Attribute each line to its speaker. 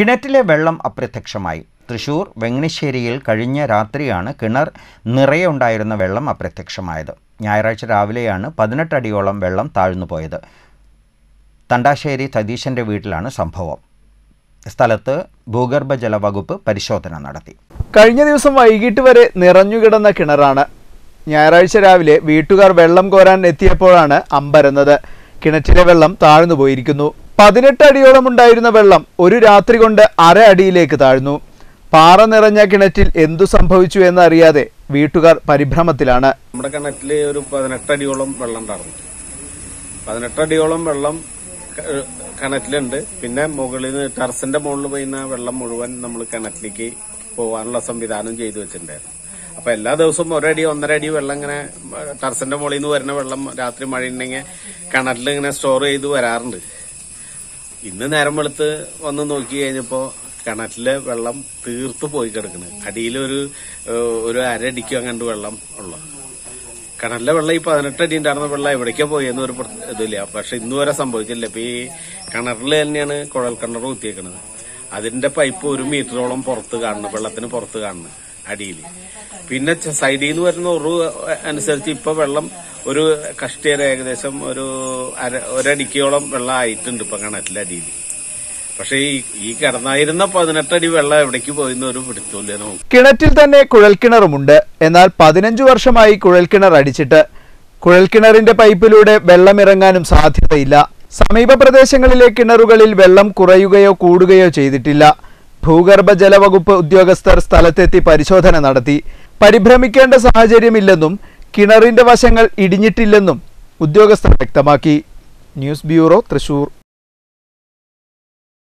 Speaker 1: കിണറ്റിലെ വെള്ളം അപ്രത്യക്ഷമായി തൃശൂർ വെങ്ങണിശ്ശേരിയിൽ കഴിഞ്ഞ രാത്രിയാണ് കിണർ നിറയെ ഉണ്ടായിരുന്ന വെള്ളം അപ്രത്യക്ഷമായത് ഞായറാഴ്ച രാവിലെയാണ് പതിനെട്ടടിയോളം വെള്ളം താഴ്ന്നു പോയത് തണ്ടാശ്ശേരി സതീശൻ്റെ വീട്ടിലാണ് സംഭവം സ്ഥലത്ത് ഭൂഗർഭജല വകുപ്പ് പരിശോധന നടത്തി
Speaker 2: കഴിഞ്ഞ ദിവസം വൈകിട്ട് വരെ നിറഞ്ഞുകിടന്ന കിണറാണ് ഞായറാഴ്ച രാവിലെ വീട്ടുകാർ വെള്ളം കോരാൻ എത്തിയപ്പോഴാണ് അമ്പരന്നത് കിണറ്റിലെ വെള്ളം താഴ്ന്നു പോയിരിക്കുന്നു പതിനെട്ട് അടിയോളം ഉണ്ടായിരുന്ന വെള്ളം ഒരു രാത്രി കൊണ്ട് അര അടിയിലേക്ക് താഴ്ന്നു പാറ നിറഞ്ഞ കിണറ്റിൽ എന്തു സംഭവിച്ചു എന്നറിയാതെ വീട്ടുകാർ പരിഭ്രമത്തിലാണ്
Speaker 3: നമ്മുടെ കിണറ്റില് ഒരു പതിനെട്ടടിയോളം വെള്ളം ഉണ്ടായിരുന്നു പതിനെട്ടടിയോളം വെള്ളം ക- കിണറ്റിലുണ്ട് പിന്നെ മുകളിൽ നിന്ന് ടെറസിന്റെ മുകളിൽ പെയ്യുന്ന വെള്ളം മുഴുവൻ നമ്മൾ കിണറ്റിലേക്ക് പോകാനുള്ള സംവിധാനം ചെയ്തു വെച്ചിട്ടുണ്ടായിരുന്നു അപ്പൊ എല്ലാ ദിവസവും ഒരടി ഒന്നര അടി വെള്ളം ഇങ്ങനെ ഏഹ്, ടെറസിന്റെ മുകളിൽ നിന്ന് വരുന്ന വെള്ളം രാത്രി മഴ ഉണ്ടെങ്കിൽ കിണറ്റിൽ ഇങ്ങനെ സ്റ്റോർ ചെയ്ത് വരാറുണ്ട് ഇന്ന് നേരം വെളുത്ത് വന്ന് നോക്കി കഴിഞ്ഞപ്പോ കിണറ്റിലെ വെള്ളം തീർത്ത് പോയി കിടക്കണ് അടിയിലൊരു ഏഹ്, ഒരു അരടിക്കും അങ്ങണ്ട് വെള്ളം ഉള്ളു കിണറിലെ വെള്ളം ഈ പതിനെട്ട് അടി ഉണ്ടായിരുന്ന വെള്ളം എവിടേക്കാ പോയെന്ന് ഒരു പ്ര- ഇതില്ല പക്ഷെ ഇന്ന് വരെ സംഭവിച്ചില്ല ഇപ്പൊ ഈ കിണറിൽ തന്നെയാണ് കുഴൽ കിണർ കുത്തിയേക്കണത് അതിന്റെ പൈപ്പ് ഒരു മീറ്ററോളം പുറത്ത് കാണുന്നു വെള്ളത്തിന് പുറത്ത് കാണുന്നു അടിയിൽ പിന്നെ ച- സൈഡിൽ നിന്ന് വരുന്ന ഉറു അനുസരിച്ച് ഇപ്പൊ വെള്ളം ഒരു കഷ്ടിയര ഏകദേശം ഒരു അര ഒരടിക്കോളം വെള്ളം ആയിട്ടുണ്ട് ഇപ്പൊ കിണറ്റിലെ അടിയിൽ പക്ഷെ ഈ ഈ കിടന്നായിരുന്ന പതിനെട്ടടി വെള്ളം എവിടേക്ക് പോയിന്ന് ഒരു പിടുത്തമില്ല നമുക്ക്
Speaker 2: കിണറ്റിൽ തന്നെ കുഴൽക്കിണറുമുണ്ട് എന്നാൽ പതിനഞ്ചു വർഷമായി കുഴൽക്കിണർ അടിച്ചിട്ട് കുഴൽക്കിണറിന്റെ പൈപ്പിലൂടെ വെള്ളമിറങ്ങാനും സാധ്യതയില്ല സമീപ പ്രദേശങ്ങളിലെ കിണറുകളിൽ വെള്ളം കുറയുകയോ കൂടുകയോ ചെയ്തിട്ടില്ല ഭൂഗർഭജല വകുപ്പ് ഉദ്യോഗസ്ഥർ സ്ഥലത്തെത്തി പരിശോധന നടത്തി പരിഭ്രമിക്കേണ്ട സാഹചര്യമില്ലെന്നും കിണറിന്റെ വശങ്ങൾ ഇടിഞ്ഞിട്ടില്ലെന്നും ഉദ്യോഗസ്ഥർ വ്യക്തമാക്കി ന്യൂസ് ബ്യൂറോ തൃശൂർ